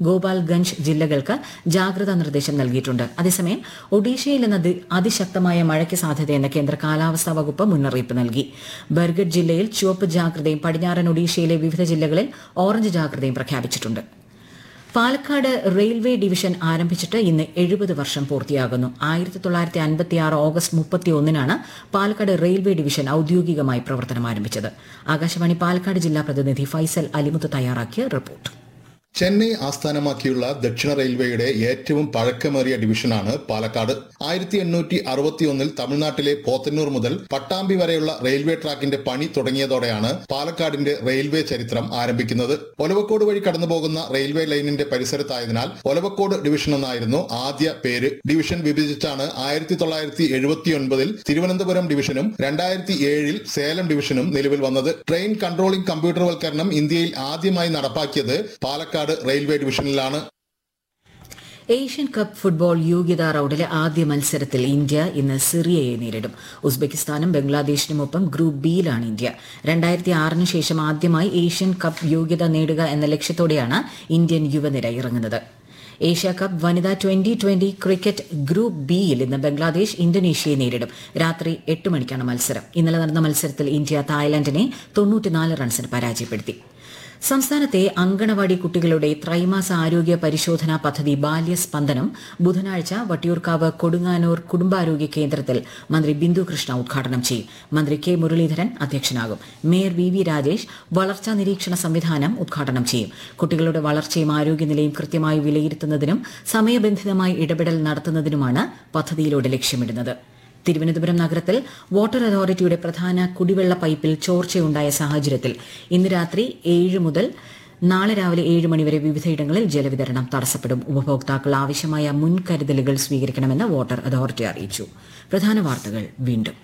ഗോപാൽഗഞ്ച് ജില്ലകൾക്ക് ജാഗ്രതാ നിർദ്ദേശം നൽകിയിട്ടുണ്ട് അതേസമയം ഒഡീഷയിൽ ഇന്ന് അതി- അതിശക്തമായ മഴയ്ക്ക് സാധ്യതയെന്ന് കേന്ദ്ര കാലാവസ്ഥാ വകുപ്പ് മുന്നറിയിപ്പ് നൽകി ബർഗഡ് ജില്ലയിൽ ചുവപ്പ് ജാഗ്രതയും പടിഞ്ഞാറൻ ഒഡീഷയിലെ വിവിധ ജില്ലകളിൽ ഓറഞ്ച് ജാഗ്രതയും പ്രഖ്യാപിച്ചിട്ടുണ്ട് പാലക്കാട് റെയിൽവേ ഡിവിഷൻ ആരംഭിച്ചിട്ട് ഇന്ന് എഴുപത് വർഷം പൂർത്തിയാകുന്നു ആയിരത്തി തൊള്ളായിരത്തി അൻപത്തി ആറ് ഓഗസ്റ്റ് മുപ്പത്തി ഒന്നിനാണ് പാലക്കാട് റെയിൽവേ ഡിവിഷൻ ഔദ്യോഗികമായി പ്രവർത്തനം ആരംഭിച്ചത് ആകാശവാണി പാലക്കാട് ജില്ലാ പ്രതിനിധി ഫൈസൽ അലിമുത്ത് തയ്യാറാക്കിയ റിപ്പോർട്ട് ചെന്നൈ ആസ്ഥാനമാക്കിയുള്ള ദക്ഷിണ റെയിൽവേയുടെ ഏറ്റവും പഴക്കമേറിയ ഡിവിഷനാണ് പാലക്കാട് ആയിരത്തി എണ്ണൂറ്റി അറുപത്തിയൊന്നിൽ തമിഴ്നാട്ടിലെ പോത്തന്നൂർ മുതൽ പട്ടാമ്പി വരെയുള്ള റെയിൽവേ ട്രാക്കിന്റെ പണി തുടങ്ങിയതോടെയാണ് പാലക്കാടിന്റെ റെയിൽവേ ചരിത്രം ആരംഭിക്കുന്നത് ഒലവക്കോട് വഴി കടന്നുപോകുന്ന റെയിൽവേ ലൈനിന്റെ പരിസരത്തായതിനാൽ ഒലവക്കോട് ഡിവിഷൻ എന്നായിരുന്നു ആദ്യ പേര് ഡിവിഷൻ വിഭജിച്ചാണ് ആയിരത്തി തൊള്ളായിരത്തി എഴുപത്തിയൊൻപതിൽ തിരുവനന്തപുരം ഡിവിഷനും രണ്ടായിരത്തി ഏഴിൽ സേലം ഡിവിഷനും നിലവിൽ വന്നത് ട്രെയിൻ കൺട്രോളിംഗ് കമ്പ്യൂട്ടർവൽക്കരണം ഇന്ത്യയിൽ ആദ്യമായി നടപ്പാക്കിയത് പാലക്കാട് റെയിൽവേ ഡിവിഷനിലാണ് ഏഷ്യൻ കപ്പ് ഫുട്ബോൾ യോഗ്യതാ റൌണ്ടിലെ ആദ്യ മത്സരത്തിൽ ഇന്ത്യ ഇന്ന് സിറിയയെ നേരിടും ഉസ്ബെക്കിസ്ഥാനും ബംഗ്ലാദേശിനുമൊപ്പം ഗ്രൂപ്പ് ബിയിലാണ് ഇന്ത്യ രണ്ടായിരത്തി ആറിന് ശേഷം ആദ്യമായി ഏഷ്യൻ കപ്പ് യോഗ്യത നേടുക എന്ന ലക്ഷ്യത്തോടെയാണ് ഇന്ത്യൻ യുവനിര ഇറങ്ങുന്നത് ഏഷ്യ കപ്പ് വനിതാ ട്വന്റി ട്വന്റി ക്രിക്കറ്റ് ഗ്രൂപ്പ് ബിയിൽ ഇന്ന് ബംഗ്ലാദേശ് ഇന്തോനേഷ്യയെ നേരിടും രാത്രി എട്ട് മണിക്കാണ് മത്സരം ഇന്നലെ നടന്ന മത്സരത്തിൽ ഇന്ത്യ തായ്ലാന്റിനെ തൊണ്ണൂറ്റിനാല് റൺസിന് പരാജയപ്പെടുത്തി സംസ്ഥാനത്തെ അങ്കണവാടി കുട്ടികളുടെ ത്രൈമാസ ആരോഗ്യ പരിശോധനാ പദ്ധതി ബാല്യസ്പന്ദനം ബുധനാഴ്ച വട്ടിയൂർക്കാവ് കൊടുങ്ങാനൂർ കുടുംബാരോഗ്യ കേന്ദ്രത്തിൽ മന്ത്രി ബിന്ദു കൃഷ്ണ ഉദ്ഘാടനം ചെയ്യും മന്ത്രി കെ മുരളീധരൻ അധ്യക്ഷനാകും മേയർ വി വി രാജേഷ് വളർച്ചാ നിരീക്ഷണ സംവിധാനം ഉദ്ഘാടനം ചെയ്യും കുട്ടികളുടെ വളർച്ചയും ആരോഗ്യനിലയും കൃത്യമായി വിലയിരുത്തുന്നതിനും സമയബന്ധിതമായി ഇടപെടൽ നടത്തുന്നതിനുമാണ് പദ്ധതിയിലൂടെ ലക്ഷ്യമിടുന്നത് തിരുവനന്തപുരം നഗരത്തിൽ വാട്ടർ അതോറിറ്റിയുടെ പ്രധാന കുടിവെള്ള പൈപ്പിൽ ചോർച്ചയുണ്ടായ സാഹചര്യത്തിൽ ഇന്ന് രാത്രി ഏഴ് മുതൽ നാളെ രാവിലെ ഏഴ് മണിവരെ വിവിധയിടങ്ങളിൽ ജലവിതരണം തടസ്സപ്പെടും ഉപഭോക്താക്കൾ ആവശ്യമായ മുൻകരുതലുകൾ സ്വീകരിക്കണമെന്ന് വാട്ടർ അതോറിറ്റി അറിയിച്ചു പ്രധാന വാർത്തകൾ വീണ്ടും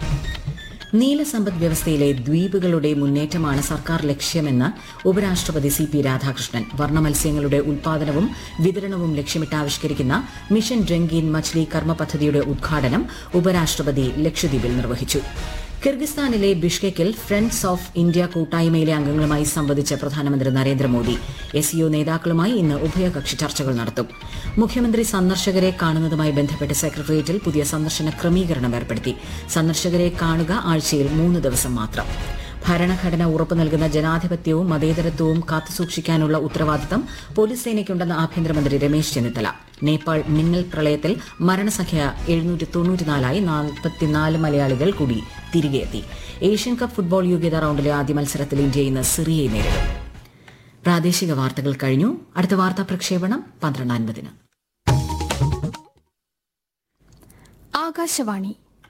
നീലസമ്പദ് വ്യവസ്ഥയിലെ ദ്വീപുകളുടെ മുന്നേറ്റമാണ് സർക്കാർ ലക്ഷ്യമെന്ന് ഉപരാഷ്ട്രപതി സി പി രാധാകൃഷ്ണൻ വർണ്ണ മത്സ്യങ്ങളുടെ ഉൽപാദനവും വിതരണവും ലക്ഷ്യമിട്ട് ആവിഷ്കരിക്കുന്ന മിഷൻ രംഗീൻ മച്ച്ലി കർമ്മ പദ്ധതിയുടെ ഉദ്ഘാടനം ഉപരാഷ്ട്രപതി ലക്ഷദ്വീപിൽ നിർവഹിച്ചു കിർഗിസ്ഥാനിലെ ബിഷ്കെക്കിൽ ഫ്രണ്ട്സ് ഓഫ് ഇന്ത്യ കൂട്ടായ്മയിലെ അംഗങ്ങളുമായി സംവദിച്ച പ്രധാനമന്ത്രി നരേന്ദ്രമോദി എസ് നേതാക്കളുമായി ഇന്ന് ഉഭയകക്ഷി ചർച്ചകൾ നടത്തും മുഖ്യമന്ത്രി സന്ദർശകരെ കാണുന്നതുമായി ബന്ധപ്പെട്ട് സെക്രട്ടേറിയറ്റിൽ പുതിയ സന്ദർശന ക്രമീകരണം ഏർപ്പെടുത്തി സന്ദർശകരെ കാണുക ആഴ്ചയിൽ മൂന്ന് ദിവസം മാത്രം ഭരണഘടന ഉറപ്പു നൽകുന്ന ജനാധിപത്യവും മതേതരത്വവും കാത്തുസൂക്ഷിക്കാനുള്ള ഉത്തരവാദിത്തം പോലീസ് സേനയ്ക്കുണ്ടെന്ന് ആഭ്യന്തരമന്ത്രി രമേശ് ചെന്നിത്തല നേപ്പാൾ മിന്നൽ പ്രളയത്തിൽ മരണസംഖ്യ എഴുന്നൂറ്റി തൊണ്ണൂറ്റിനാലായി നാൽപ്പത്തിനാല് മലയാളികൾ കൂടി തിരികെയെത്തി ഏഷ്യൻ കപ്പ് ഫുട്ബോൾ യോഗ്യതാ റൌണ്ടിലെ ആദ്യ മത്സരത്തിൽ ഇന്ത്യ ഇന്ന് സിറിയയെ നേരിടും പ്രാദേശിക വാർത്തകൾ കഴിഞ്ഞു അടുത്ത വാർത്താ പ്രക്ഷേപണം പന്ത്രണ്ട് അൻപതിന് ആകാശവാണി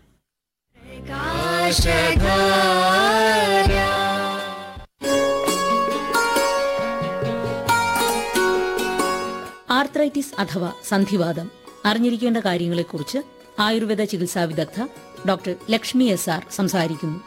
ആർത്രൈറ്റിസ് അഥവാ സന്ധിവാദം അറിഞ്ഞിരിക്കേണ്ട കാര്യങ്ങളെക്കുറിച്ച് ആയുർവേദ ചികിത്സാ വിദഗ്ധ ഡോക്ടർ ലക്ഷ്മി എസ് ആർ സംസാരിക്കുന്നു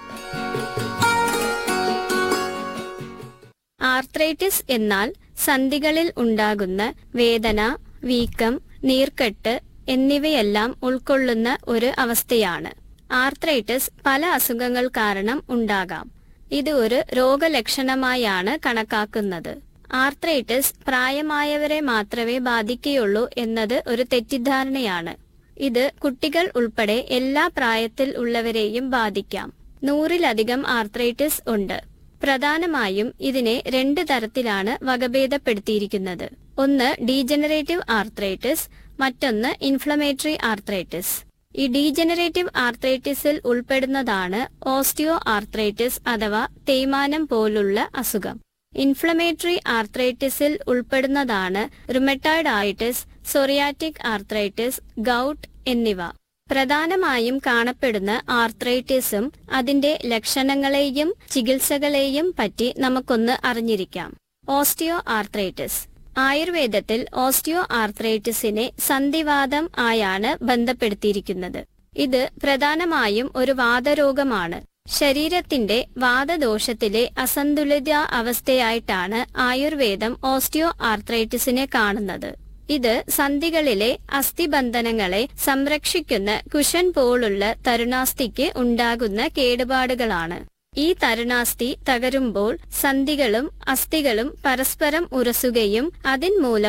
ആർത്രൈറ്റിസ് എന്നാൽ സന്ധികളിൽ ഉണ്ടാകുന്ന വേദന വീക്കം നീർക്കെട്ട് എന്നിവയെല്ലാം ഉൾക്കൊള്ളുന്ന ഒരു അവസ്ഥയാണ് ആർത്രൈറ്റിസ് പല അസുഖങ്ങൾ കാരണം ഉണ്ടാകാം ഇത് ഒരു രോഗലക്ഷണമായാണ് കണക്കാക്കുന്നത് ആർത്രൈറ്റിസ് പ്രായമായവരെ മാത്രമേ ബാധിക്കുകയുള്ളൂ എന്നത് ഒരു തെറ്റിദ്ധാരണയാണ് ഇത് കുട്ടികൾ ഉൾപ്പെടെ എല്ലാ പ്രായത്തിൽ ഉള്ളവരെയും ബാധിക്കാം നൂറിലധികം ആർത്രൈറ്റിസ് ഉണ്ട് പ്രധാനമായും ഇതിനെ രണ്ട് തരത്തിലാണ് വകഭേദപ്പെടുത്തിയിരിക്കുന്നത് ഒന്ന് ഡീജനറേറ്റീവ് ആർത്രൈറ്റിസ് മറ്റൊന്ന് ഇൻഫ്ലമേറ്ററി ആർത്രൈറ്റിസ് ഈ ഡീജനറേറ്റീവ് ആർത്രൈറ്റിസിൽ ഉൾപ്പെടുന്നതാണ് ഓസ്റ്റിയോ ആർത്രൈറ്റിസ് അഥവാ തേയ്മാനം പോലുള്ള അസുഖം ഇൻഫ്ലമേറ്ററി ആർത്രൈറ്റിസിൽ ഉൾപ്പെടുന്നതാണ് rheumatoid arthritis psoriatic arthritis gout എന്നിവ പ്രധാനമായും കാണപ്പെടുന്ന ആർത്രൈറ്റിസും അതിന്റെ ലക്ഷണങ്ങളെയും ചികിത്സകളെയും പറ്റി നമുക്കൊന്ന് അറിഞ്ഞിരിക്കാം ഓസ്റ്റിയോ ആർത്രൈറ്റിസ് ആയുർവേദത്തിൽ ഓസ്റ്റിയോ ആർത്രൈറ്റിസിനെ സന്ധിവാദം ആയാണ് ബന്ധപ്പെടുത്തിയിരിക്കുന്നത് ഇത് പ്രധാനമായും ഒരു വാതരോഗമാണ് ശരീരത്തിന്റെ വാദദോഷത്തിലെ അസന്തുലിത അവസ്ഥയായിട്ടാണ് ആയുർവേദം ഓസ്റ്റിയോ ആർത്രൈറ്റിസിനെ കാണുന്നത് ഇത് സന്ധികളിലെ അസ്ഥിബന്ധനങ്ങളെ സംരക്ഷിക്കുന്ന കുഷൻ പോലുള്ള തരുണാസ്ഥിക്ക് ഉണ്ടാകുന്ന കേടുപാടുകളാണ് ഈ തരുണാസ്ഥി തകരുമ്പോൾ സന്ധികളും അസ്ഥികളും പരസ്പരം ഉരസുകയും അതിന്മൂലം